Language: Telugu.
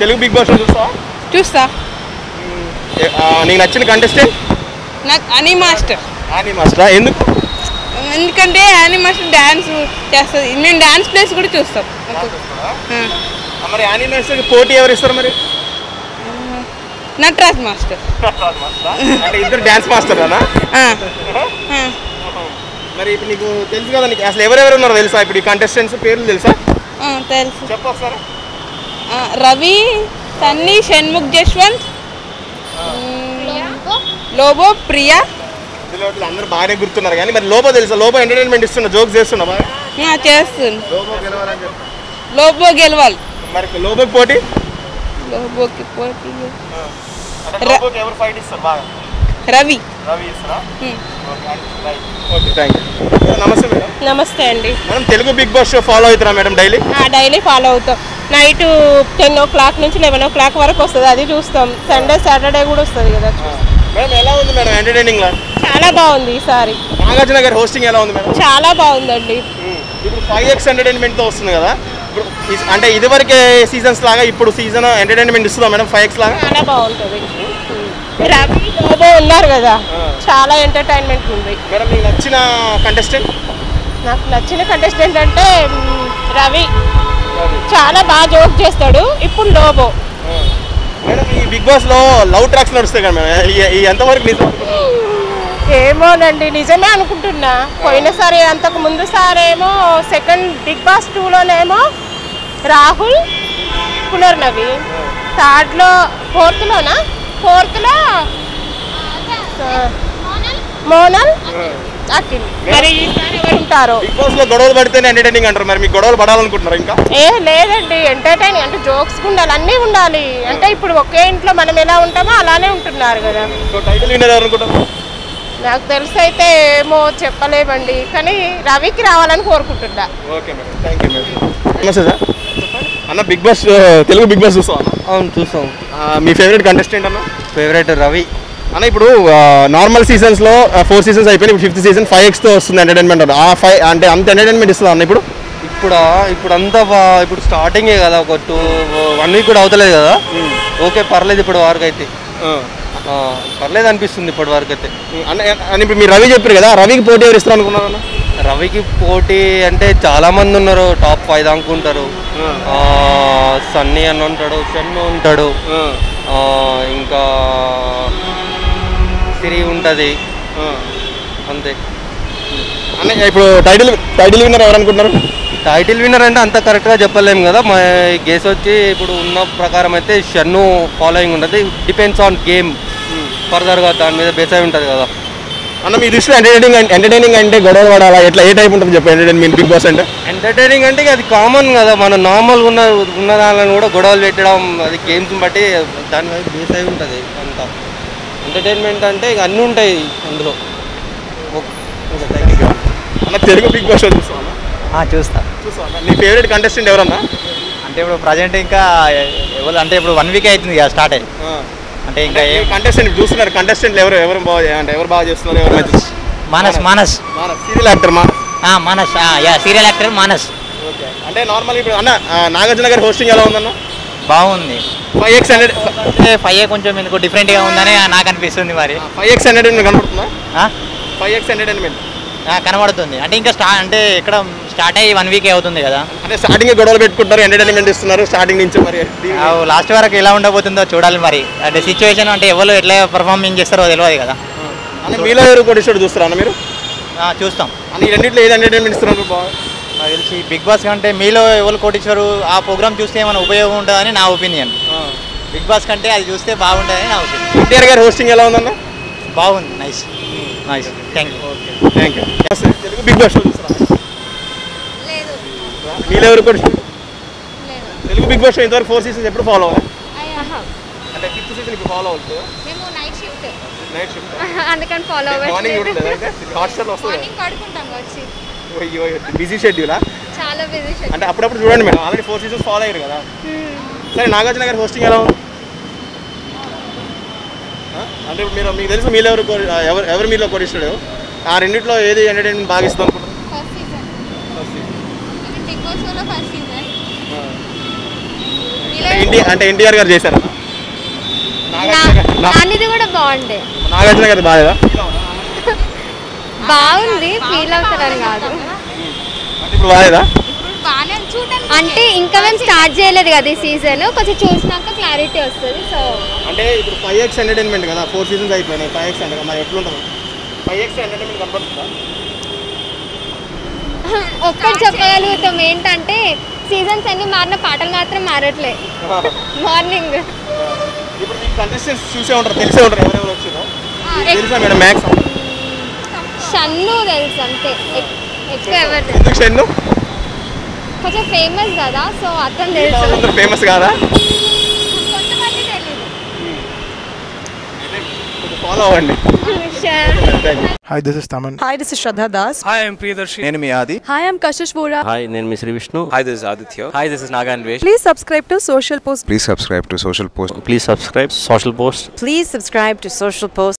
తెలుగు బిగ్ బాస్ షో చూస్తావా చూస్తా ఏ- ఆ, నీకు నచ్చిన కంటెస్టెంట్ నాకు అని మాస్టర్ ఆని మాస్టర్ ఎందుకు ఎందుకంటే అని మాస్టర్ డ్యాన్స్ చేస్తుంది మేము డ్యాన్స్ ప్లేస్ కూడా చూస్తాం ఆ. ఆ, మరి ఆని మాస్టర్కి పోటీ ఎవరు ఇస్తారు మరి నటరాజ్ మాస్టర్ అంటే ఇద్దరు డ్యాన్స్ మాస్టర్ అనా ఆ. ఆ. మరి ఇప్పుడు నీకు తెలుసు కదా నీకు అసలు ఎవరెవరు ఉన్నారో తెలుసా ఇప్పుడు ఈ కంటెస్టెంట్స్ పేర్లు తెలుసా ఆ, తెలుసు చెప్పు ఒకసారి ఆ, రవి సన్నీ షణ్ముఖ్ జశ్వంత్ మ్, లోబో ప్రియా ఇందులో వీళ్ళు అందరూ బాగానే గుర్తున్నారు కానీ మరి లోపో తెలుసా లోపో ఎంటర్టైన్మెంట్ ఇస్తున్నా జోక్స్ చేస్తున్నా బాగా ఆ, చేస్తుంది లోపో గెలవాలని చెప్పి లోబో గెలవాలి మరి లోపోకి పోటీ లోబోకి పోటీ అంటే ర- లోపోకి ఎవరు ఫైట్ ఇస్తారు బాగా రవి రవి ఇస్తారా మ్. ఓకే థ్యాంక్ యూ నమస్తే మేడం నమస్తే అండి madam Telugu big boss show follow అవుతారా మేడం డైలీ డైలీ ఫాలో అవుతాం నైట్ టెన్ ఓ క్లాక్ నుంచి లెవెన్ ఓ క్లాక్ వరకు వస్తుంది అది చూస్తాం సండే సాటర్డే కూడా వస్తుంది కదా మేడం ఎలా ఉంది మేడం ఎంటర్టైనింగ్ లా చాలా బాగుంది ఈసారి నాగార్జున గారి హోస్టింగ్ ఎలా ఉంది మేడం చాలా బాగుందండి ఇప్పుడు ఫైవ్ ఎక్స్ ఎంటర్టైన్మెంట్ తో వస్తుంది కదా ఇప్పుడు ఈ- అంటే ఇదివరకే సీజన్స్ లాగా ఇప్పుడు సీజన్ ఎంటర్టైన్మెంట్ ఇస్తుందా మేడం ఫైవ్ ఎక్స్ లాగా చాలా బాగుంటుంది రవి లోబో ఉన్నారు కదా చాలా ఎంటర్టైన్మెంట్ ఉంది మేడం మీకు నచ్చిన కంటెస్టెంట్ నాకు నచ్చిన కంటెస్టెంట్ అంటే మ్, రవి చాలా బాగా జోక్ చేస్తాడు ఇప్పుడు లోబో మేడం ఈ బిగ్ బాస్ లో లవ్ ట్రాక్స్ నడుస్తాయి కదా మేడం ఈ- ఈ ఎంతవరకు నిజం ఏమోనండి నిజమే అనుకుంటున్నా పోయినసారి అంతకు ముందు సారేమో సెకండ్ బిగ్ బాస్ టూలోనేమో రాహుల్ పునర్నవి థర్డ్లో ఫోర్త్లోనా ఫోర్త్లో మోనల్ అఖిల్ మరి ఈసారి ఎవరు ఉంటారో బిగ్ బాస్ లో గొడవలు పడితేనే ఎంటర్టైనింగ్ అంటారు మరి మీకు గొడవలు పడాలనుకుంటున్నారు ఇంకా ఏ లేదండి ఎంటర్టైనింగ్ అంటే జోక్స్ ఉండాలి అన్నీ ఉండాలి అంటే ఇప్పుడు ఒకే ఇంట్లో మనం ఎలా ఉంటామో అలానే ఉంటున్నారు కదా సో టైటిల్ విన్నర్ ఎవరు అనుకుంటారు నాకు తెలిసి అయితే ఏమో చెప్పలేమండి కానీ రవికి రావాలని కోరుకుంటున్నా okay madam thank you madam నమస్తే సార్ అన్న Bigg Boss Telugu big Boss చూస్తాం అవును చూస్తాం మీ ఫేవరెట్ కంటెస్టెంట్ అన్న ఫేవరెట్ రవి అన్న ఇప్పుడు నార్మల్ సీజన్స్ లో ఫోర్ సీజన్స్ అయిపోయినాయి ఇప్పుడు ఫిఫ్త్ సీజన్ ఫైవ్ ఎక్స్ తో వస్తుంది ఎంటర్టైన్మెంట్ ఆ ఫైవ్ అంటే అంత ఎంటర్టైన్మెంట్ ఇస్తుంది అన్న ఇప్పుడు ఇప్పుడు ఇప్పుడు అంతా బా- ఇప్పుడు స్టార్టింగే కదా ఒక టూ వన్ వీక్ కూడా అవుతలేదు కదా ఓకే పర్లేదు ఇప్పటి వరకు అయితే ఆ, పర్లేదు అనిపిస్తుంది ఇప్పటి వరకు అయితే అన్న అన్న ఇప్పుడు మీరు రవి చెప్పారు కదా రవికి పోటీ ఎవరు ఇస్తారు అనుకున్నారు అన్న రవికి పోటీ అంటే చాలా మంది ఉన్నారు టాప్ ఫైవ్ దాకా ఉంటారు ఆ, సన్నీ అని ఉంటాడు షన్ను ఉంటాడు ఆ, ఇంకా సిరి ఉంటుంది అంతే అన్న ఇప్పుడు టైటిల్ టైటిల్ విన్నర్ ఎవరు అనుకుంటున్నారు టైటిల్ విన్నర్ అంటే అంత కరెక్ట్గా చెప్పలేము కదా మా గేస్ వచ్చి ఇప్పుడు ఉన్న ప్రకారం అయితే షన్ను ఫాలోయింగ్ ఉంటుంది డిపెండ్స్ ఆన్ గేమ్ ఫర్దర్గా దాని మీద బేస్ అయి ఉంటుంది కదా అన్న మీ దృష్టిలో ఎంటర్టైనింగ్ ఎంటర్టైనింగ్ అంటే గొడవలు పడాలా ఎట్లా ఏ టైప్ ఉంటుంది చెప్పు ఎంటర్టైన్మెంట్ బిగ్ బాస్ అంటే ఎంటర్టైనింగ్ అంటే ఇక అది కామన్ కదా మన నార్మల్గా ఉన్న ఉన్న దానిలో కూడా గొడవలు పెట్టడం అది గేమ్స్ బట్టి దాని మీద బేస్ అయి ఉంటుంది అంతా ఎంటర్టైన్మెంట్ అంటే ఇక అన్నీ ఉంటాయి అందులో థ్యాంక్ యూ అన్న తెలుగు బిగ్ బాస్ షో చూస్తాను చూస్తా చూస్తాను నీ ఫేవరెట్ కంటెస్టెంట్ ఎవరన్నా అంటే ఇప్పుడు ప్రజెంట్ ఇంకా ఎవరు అంటే ఇప్పుడు వన్ వీక్ అవుతుంది కదా స్టార్ట్ అయ్యి అంటే ఇంకా ఏం కంటెస్టెంట్ చూస్తున్నారు కంటెస్టెంట్ ఎవరు ఎవరు బాగా అంటే ఎవరు బాగా చేస్తున్నారు ఎవరు మంచి మానస్ మానస్ సీరియల్ యాక్టర్ మా ఆ, మానస్ ఆ, yeah serial actor Manas okay అంటే నార్మల్ ఇప్పుడు అన్న ఆ, నాగార్జున గారి హోస్టింగ్ ఎలా ఉందన్న బాగుంది ఫైవ్ ఎక్స్ హండ్రెడ్ అంటే ఫైవ్ ఏ కొంచెం ఎందుకు డిఫరెంట్గా ఉందని నాకు అనిపిస్తుంది మరి ఫైవ్ ఎక్స్ ఎంటర్టైన్మెంట్ కనపడుతుందా ఆ? ఫైవ్ ఎక్స్ ఎంటర్టైన్మెంట్ ఆ, కనబడుతుంది అంటే ఇంకా స్టా అంటే ఇక్కడ స్టార్ట్ అయ్యి వన్ వీక్ అవుతుంది కదా అంటే స్టార్టింగ్ గొడవలు పెట్టుకుంటారు ఎంటర్టైన్మెంట్ ఇస్తున్నారు స్టార్టింగ్ నుంచి మరి లాస్ట్ వరకు ఎలా ఉండబోతుందో చూడాలి మరి అంటే సిచ్యువేషన్ అంటే ఎవరు ఎట్లా పర్ఫార్మింగ్ చేస్తారో తెలియదు కదా అంటే మీలో ఎవరు కొట్టిస్తాడు చూస్తారా అన్న మీరు ఆ, చూస్తాం అని ఈ రెండిట్లో ఏది ఎంటర్టైన్మెంట్ ఇస్తున్నారు బాగా నాకు తెలిసి బిగ్ బాస్ కంటే మీలో ఎవరు కోటీశ్వరు ఆ ప్రోగ్రామ్ చూస్తే ఏమైనా ఉపయోగం ఉంటుందని నా ఒపీనియన్ బిగ్ బాస్ కంటే అది చూస్తే బాగుంటుందని నా ఒపీనియన్ ఎన్టీఆర్ గారి హోస్టింగ్ ఎలా ఉందన్న బాగుంది nice nice thank you thank you Telugu big boss show చూస్తారా మీలో ఎవరు కొట్టిస్తారు తెలుగు బిగ్ బాస్ షో ఇంతవరకు ఫోర్ సీజన్స్ ఎప్పుడు ఫాలో అవ్వాలి అంటే ఫిఫ్త్ సీజన్ ఇప్పుడు ఫాలో అవుతుంది మేము నైట్ షిఫ్ట్ నైట్ షిఫ్ట్ అందుకని ఫాలో మార్నింగ్ అవ్వట్లేదు చూడలేదు అయితే హాట్స్టార్లో వస్తుంది మార్నింగ్ పడుకుంటాం వచ్చి అయ్యో బిజీ షెడ్యూలా చాలా బిజీ అంటే అప్పుడప్పుడు చూడండి madam already four seasons follow అయ్యారు కదా సరే నాగార్జున గారి హోస్టింగ్ ఎలా ఉంది ఆ? అంటే ఇప్పుడు మీరు మీకు తెలుసు మీలో ఎవరు కోరి- ఆ, ఎవరు ఎవరు మీలో కొడిస్తాడు ఆ రెండిట్లో ఏది ఎంటర్టైన్మెంట్ బాగా ఇస్తుంది అనుకుంటున్నారు ఫస్ట్ సీజన్ ఇది బిగ్ బాస్ లో ఫస్ట్ సీజన్ ఇండియా అంటే ఎన్టీఆర్ గారు చేశారు నా- నానిది కూడా బాగుండే నాగార్జున గారు బాగా బాగుంది ఫీల్ అవుతారని కాదు అంటే ఇప్పుడు బాగాలేదా అంటే ఇంకా మేము స్టార్ట్ చేయలేదు కదా ఈ సీజన్ కొంచెం చూసినాక క్లారిటీ వస్తుంది సో అంటే ఇప్పుడు ఫైవ్ ఎక్స్ ఎంటర్టైన్మెంట్ కదా ఫోర్ సీజన్స్ అయిపోయినాయి ఫైవ్ ఎక్స్ అంటే మరి ఎట్లుంటుంది ఫైవ్ ఎక్స్ ఎంటర్టైన్మెంట్ కనపడుతుందా ఒక్కటి చెప్పగలుగుతాం ఏంటంటే సీజన్స్ అన్ని మారిన పాటలు మాత్రం మారట్లే మార్నింగ్ ఇప్పుడు మీకు కంటెస్టెంట్స్ చూసే ఉంటారు తెలిసే ఉంటారు ఎవరెవరు వచ్చిందో తెలుసా మేడం మ్యాక్స్ షన్ను తెలుసు అంతే ఎక్- ఎక్కువ ఎవరు తెలుసు. ఎందుకు షెన్ను కొంచెం ఫేమస్ కదా సో అతను తెలుసు అందరూ ఫేమస్ కాదా కొంతమంది తెలీదు ఫాలో అవ్వండి Hi, this is Taman. Hi, this is Shraddha Das. Hi, I'm Priyadarshi. నేను మీ ఆది Hi, I'm Kashish Vora. Hi నేను మీ Shri Vishnu Hi, this is Aditya. Hi this is నాగాన్ వేష్ Please subscribe to Social Post. Please subscribe to Social Post. Please subscribe social post Please subscribe to Social Post.